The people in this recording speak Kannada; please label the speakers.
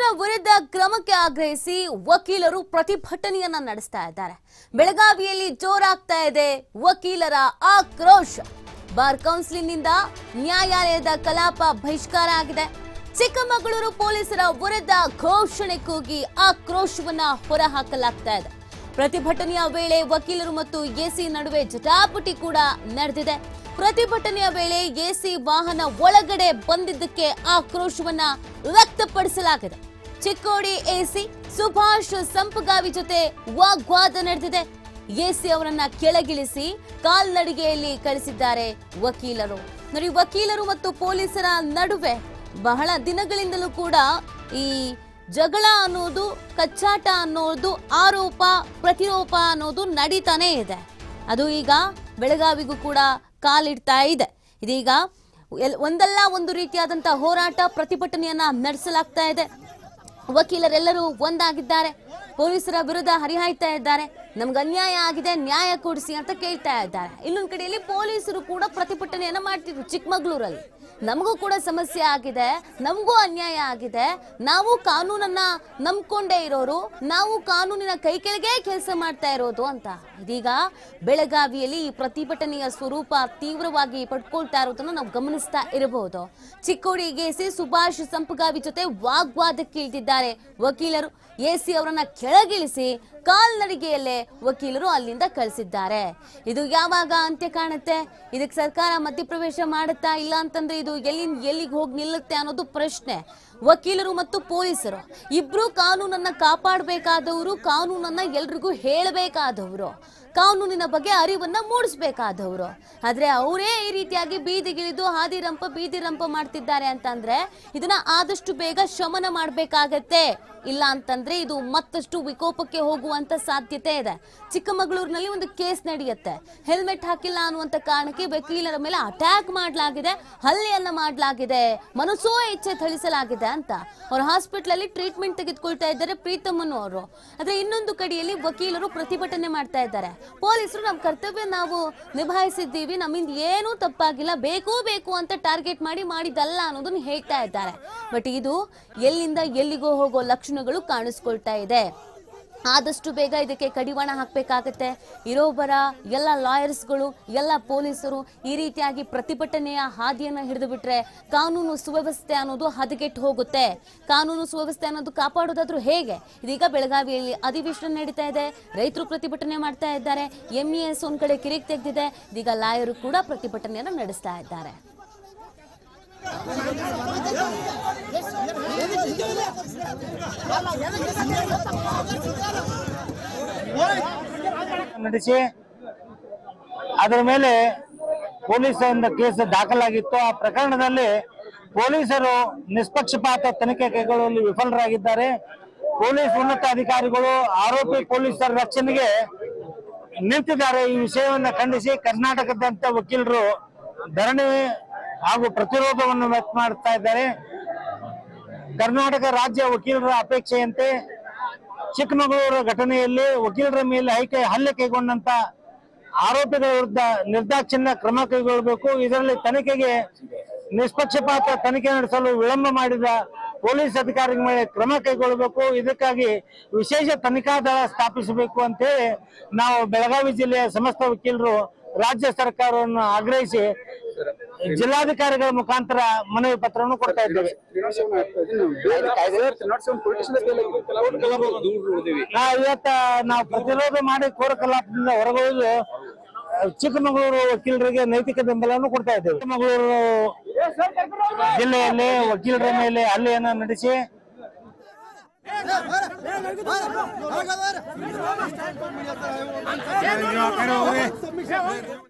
Speaker 1: ವಿರುದ್ಧ ಕ್ರಮಕ್ಕೆ ಆಗ್ರಹಿಸಿ ವಕೀಲರು ಪ್ರತಿಭಟನೆಯನ್ನ ನಡೆಸ್ತಾ ಇದ್ದಾರೆ ಬೆಳಗಾವಿಯಲ್ಲಿ ಜೋರಾಗ್ತಾ ಇದೆ ವಕೀಲರ ಆಕ್ರೋಶ ಬಾರ್ ಕೌನ್ಸಿಲಿನಿಂದ ನ್ಯಾಯಾಲಯದ ಕಲಾಪ ಬಹಿಷ್ಕಾರ ಆಗಿದೆ ಚಿಕ್ಕಮಗಳೂರು ಪೊಲೀಸರ ವಿರುದ್ಧ ಘೋಷಣೆ ಕೂಗಿ ಆಕ್ರೋಶವನ್ನ ಹೊರಹಾಕಲಾಗ್ತಾ ಇದೆ ಪ್ರತಿಭಟನೆಯ ವೇಳೆ ವಕೀಲರು ಮತ್ತು ಎಸಿ ನಡುವೆ ಜಟಾಪಟಿ ಕೂಡ ನಡೆದಿದೆ ಪ್ರತಿಭಟನೆಯ ವೇಳೆ ಎಸಿ ವಾಹನ ಒಳಗಡೆ ಬಂದಿದ್ದಕ್ಕೆ ಆಕ್ರೋಶವನ್ನ ವ್ಯಕ್ತಪಡಿಸಲಾಗಿದೆ ಚಿಕ್ಕೋಡಿ ಎಸಿ ಸುಭಾಷ್ ಸಂಪಗಾವಿ ಜೊತೆ ವಾಗ್ವಾದ ನಡೆದಿದೆ ಎಸಿ ಅವರನ್ನ ಕೆಳಗಿಳಿಸಿ ಕಾಲ್ನಡಿಗೆಯಲ್ಲಿ ಕಳಿಸಿದ್ದಾರೆ ವಕೀಲರು ನೋಡಿ ವಕೀಲರು ಮತ್ತು ಪೊಲೀಸರ ನಡುವೆ ಬಹಳ ದಿನಗಳಿಂದಲೂ ಕೂಡ ಈ ಜಗಳ ಅನ್ನೋದು ಕಚ್ಚಾಟ ಅನ್ನೋದು ಆರೋಪ ಪ್ರತಿರೋಪ ಅನ್ನೋದು ನಡೀತಾನೇ ಇದೆ ಅದು ಈಗ ಬೆಳಗಾವಿಗೂ ಕೂಡ ಕಾಲಿಡ್ತಾ ಇದೆ ಇದೀಗ ಎಲ್- ಒಂದಲ್ಲ ಒಂದು ರೀತಿಯಾದಂತಹ ಹೋರಾಟ ಪ್ರತಿಭಟನೆಯನ್ನ ನಡೆಸಲಾಗ್ತಾ ಇದೆ ವಕೀಲರೆಲ್ಲರೂ ಒಂದಾಗಿದ್ದಾರೆ ಪೊಲೀಸರ ವಿರುದ್ಧ ಹರಿಹಾಯ್ತಾ ಇದ್ದಾರೆ ನಮ್ಗೆ ಅನ್ಯಾಯ ಆಗಿದೆ ನ್ಯಾಯ ಕೊಡಿಸಿ ಅಂತ ಕೇಳ್ತಾ ಇದ್ದಾರೆ ಇನ್ನೊಂದು ಕಡೆಯಲ್ಲಿ ಪೊಲೀಸರು ಕೂಡ ಪ್ರತಿಭಟನೆಯನ್ನ ಮಾಡ್ತಿದ್ರು ಚಿಕ್ಕಮಗಳೂರಲ್ಲಿ ನಮಗೂ ಕೂಡ ಸಮಸ್ಯೆ ಆಗಿದೆ ನಮಗೂ ಅನ್ಯಾಯ ಆಗಿದೆ ನಾವು ಕಾನೂನನ್ನ ನಂಬ್ಕೊಂಡೇ ಇರೋರು ನಾವು ಕಾನೂನಿನ ಕೈ ಕೆಳಗೆ ಕೆಲಸ ಮಾಡ್ತಾ ಇರೋದು ಅಂತ ಇದೀಗ ಬೆಳಗಾವಿಯಲ್ಲಿ ಈ ಪ್ರತಿಭಟನೆಯ ಸ್ವರೂಪ ತೀವ್ರವಾಗಿ ಪಡ್ಕೊಳ್ತಾ ಇರೋದನ್ನ ನಾವು ಗಮನಿಸ್ತಾ ಇರಬಹುದು ಚಿಕ್ಕೋಡಿ ಎಸಿ ಸುಭಾಷ್ ಸಂಪಗಾವಿ ಜೊತೆ ವಾಗ್ವಾದಕ್ಕೆ ಇಳಿದಿದ್ದಾರೆ ವಕೀಲರು ಎಸಿ ಅವರನ್ನ ಕೆಳಗಿಳಿಸಿ ಕಾಲ್ನಡಿಗೆಯಲ್ಲೇ ವಕೀಲರು ಅಲ್ಲಿಂದ ಕಳಿಸಿದ್ದಾರೆ ಇದು ಯಾವಾಗ ಅಂತ್ಯ ಕಾಣುತ್ತೆ ಇದಕ್ಕೆ ಸರ್ಕಾರ ಮಧ್ಯಪ್ರವೇಶ ಮಾಡುತ್ತಾ ಇಲ್ಲ ಅಂತಂದ್ರೆ ಇದು ಎಲ್ಲಿಂದ ಎಲ್ಲಿಗೆ ಹೋಗಿ ನಿಲ್ಲುತ್ತೆ ಅನ್ನೋದು ಪ್ರಶ್ನೆ ವಕೀಲರು ಮತ್ತು ಪೊಲೀಸರು ಇಬ್ರು ಕಾನೂನನ್ನ ಕಾಪಾಡಬೇಕಾದವರು ಕಾನೂನನ್ನ ಎಲ್ರಿಗೂ ಹೇಳಬೇಕಾದವರು ಕಾನೂನಿನ ಬಗ್ಗೆ ಅರಿವನ್ನ ಮೂಡಿಸ್ಬೇಕಾದವರು ಆದ್ರೆ ಅವರೇ ಈ ರೀತಿಯಾಗಿ ಬೀದಿಗಿಳಿದು ಹಾದಿರಂಪ ಬೀದಿರಂಪ ಮಾಡ್ತಿದ್ದಾರೆ ಅಂತಂದ್ರೆ ಇದನ್ನ ಆದಷ್ಟು ಬೇಗ ಶಮನ ಮಾಡ್ಬೇಕಾಗತ್ತೆ ಇಲ್ಲ ಅಂತಂದ್ರೆ ಇದು ಮತ್ತಷ್ಟು ವಿಕೋಪಕ್ಕೆ ಹೋಗುವಂತ ಸಾಧ್ಯತೆ ಇದೆ ಚಿಕ್ಕಮಗಳೂರಿನಲ್ಲಿ ಒಂದು ಕೇಸ್ ನಡೆಯುತ್ತೆ ಹೆಲ್ಮೆಟ್ ಹಾಕಿಲ್ಲ ಅನ್ನುವಂತ ಕಾರಣಕ್ಕೆ ವಕೀಲರ ಮೇಲೆ ಅಟ್ಯಾಕ್ ಮಾಡಲಾಗಿದೆ ಹಲ್ಲೆಯನ್ನ ಮಾಡಲಾಗಿದೆ ಮನಸ್ಸೋ ಇಚ್ಛೆ ಥಳಿಸಲಾಗಿದೆ ಅಂತ ಅವ್ರ ಹಾಸ್ಪಿಟಲ್ ಅಲ್ಲಿ ಟ್ರೀಟ್ಮೆಂಟ್ ತೆಗೆದುಕೊಳ್ತಾ ಇದ್ದಾರೆ ಪ್ರೀತಮ್ ಅವರು ಆದ್ರೆ ಇನ್ನೊಂದು ಕಡೆಯಲ್ಲಿ ವಕೀಲರು ಪ್ರತಿಭಟನೆ ಮಾಡ್ತಾ ಇದ್ದಾರೆ ಪೊಲೀಸರು ನಮ್ಮ ಕರ್ತವ್ಯ ನಾವು ನಿಭಾಯಿಸಿದ್ದೀವಿ ನಮ್ಮಿಂದ ಏನೂ ತಪ್ಪಾಗಿಲ್ಲ ಬೇಕು ಬೇಕು ಅಂತ ಟಾರ್ಗೆಟ್ ಮಾಡಿ ಮಾಡಿದಲ್ಲ ಅನ್ನೋದನ್ನ ಹೇಳ್ತಾ ಇದ್ದಾರೆ ಬಟ್ ಇದು ಎಲ್ಲಿಂದ ಎಲ್ಲಿಗೋ ಹೋಗೋ ಲಕ್ಷಣಗಳು ಕಾಣಿಸ್ಕೊಳ್ತಾ ಇದೆ ಆದಷ್ಟು ಬೇಗ ಇದಕ್ಕೆ ಕಡಿವಾಣ ಹಾಕಬೇಕಾಗತ್ತೆ ಇರೋಬರ ಎಲ್ಲ ಲಾಯರ್ಸ್ಗಳು ಎಲ್ಲ ಪೊಲೀಸರು ಈ ರೀತಿಯಾಗಿ ಪ್ರತಿಭಟನೆಯ ಹಾದಿಯನ್ನು ಹಿಡಿದು ಬಿಟ್ರೆ ಕಾನೂನು ಸುವ್ಯವಸ್ಥೆ ಅನ್ನೋದು ಹದಗೆಟ್ಟು ಹೋಗುತ್ತೆ ಕಾನೂನು ಸುವ್ಯವಸ್ಥೆ ಅನ್ನೋದು ಕಾಪಾಡೋದಾದ್ರೂ ಹೇಗೆ ಇದೀಗ ಬೆಳಗಾವಿಯಲ್ಲಿ ಅಧಿವೇಶನ ನಡೀತಾ ಇದೆ ರೈತರು ಪ್ರತಿಭಟನೆ ಮಾಡ್ತಾ ಇದ್ದಾರೆ ಎಂ ಇ ಎಸ್ ಒಂದ್ ಕಡೆ ಕಿರಿಕ್ ತೆಗೆದಿದೆ ಇದೀಗ ಲಾಯರು ಕೂಡ ಪ್ರತಿಭಟನೆಯನ್ನು ನಡೆಸ್ತಾ ಇದ್ದಾರೆ
Speaker 2: ನಡೆಸಿ ಅದರ ಮೇಲೆ ಪೊಲೀಸರಿಂದ ಕೇಸ್ ದಾಖಲಾಗಿತ್ತು ಆ ಪ್ರಕರಣದಲ್ಲಿ ಪೊಲೀಸರು ನಿಷ್ಪಕ್ಷಪಾತ ತನಿಖೆ ಕೈಗೊಳ್ಳುವಲ್ಲಿ ವಿಫಲರಾಗಿದ್ದಾರೆ ಪೊಲೀಸ್ ಉನ್ನತ ಅಧಿಕಾರಿಗಳು ಆರೋಪಿ ಪೊಲೀಸರ ರಕ್ಷಣೆಗೆ ನಿಂತಿದ್ದಾರೆ ಈ ವಿಷಯವನ್ನ ಖಂಡಿಸಿ ಕರ್ನಾಟಕದಂತ ವಕೀಲರು ಧರಣಿ ಹಾಗೂ ಪ್ರತಿರೋಧವನ್ನು ವ್ಯಕ್ತ ಮಾಡ್ತಾ ಇದ್ದಾರೆ ಕರ್ನಾಟಕ ರಾಜ್ಯ ವಕೀಲರ ಅಪೇಕ್ಷೆಯಂತೆ ಚಿಕ್ಕಮಗಳೂರು ಘಟನೆಯಲ್ಲಿ ವಕೀಲರ ಮೇಲೆ ಹೈಕೆ ಹಲ್ಲೆ ಕೈಗೊಂಡಂತ ಆರೋಪಿಗಳ ವಿರುದ್ಧ ನಿರ್ದಾಕ್ಷಿಣ್ಯ ಕ್ರಮ ಕೈಗೊಳ್ಳಬೇಕು ಇದರಲ್ಲಿ ತನಿಖೆಗೆ ನಿಷ್ಪಕ್ಷಪಾತ ತನಿಖೆ ನಡೆಸಲು ವಿಳಂಬ ಮಾಡಿದ ಪೊಲೀಸ್ ಅಧಿಕಾರಿಗಳ ಮೇಲೆ ಕ್ರಮ ಕೈಗೊಳ್ಳಬೇಕು ಇದಕ್ಕಾಗಿ ವಿಶೇಷ ತನಿಖಾ ದಳ ಸ್ಥಾಪಿಸಬೇಕು ಅಂತೇಳಿ ನಾವು ಬೆಳಗಾವಿ ಜಿಲ್ಲೆಯ ಸಮಸ್ತ ವಕೀಲರು ರಾಜ್ಯ ಸರ್ಕಾರವನ್ನು ಆಗ್ರಹಿಸಿ ಜಿಲ್ಲಾಧಿಕಾರಿಗಳ ಮುಖಾಂತರ ಮನವಿ ಪತ್ರವನ್ನು ಕೊಡ್ತಾ ಇದ್ದೇವೆ ನಾ ಇವತ್ತ ನಾವು ಪ್ರತಿರೋಧ ಮಾಡಿ ಕೋರ ಕಲಾಪದಿಂದ ಹೊರಗುಳಿದು ಚಿಕ್ಕಮಗಳೂರು ವಕೀಲರಿಗೆ ನೈತಿಕ ಬೆಂಬಲವನ್ನು ಕೊಡ್ತಾ ಇದ್ದೇವೆ ಚಿಕ್ಕಮಗಳೂರು ಜಿಲ್ಲೆಯಲ್ಲಿ ವಕೀಲರ ಮೇಲೆ ಹಲ್ಲೆಯನ್ನು ನಡೆಸಿ
Speaker 3: ಹೋಗ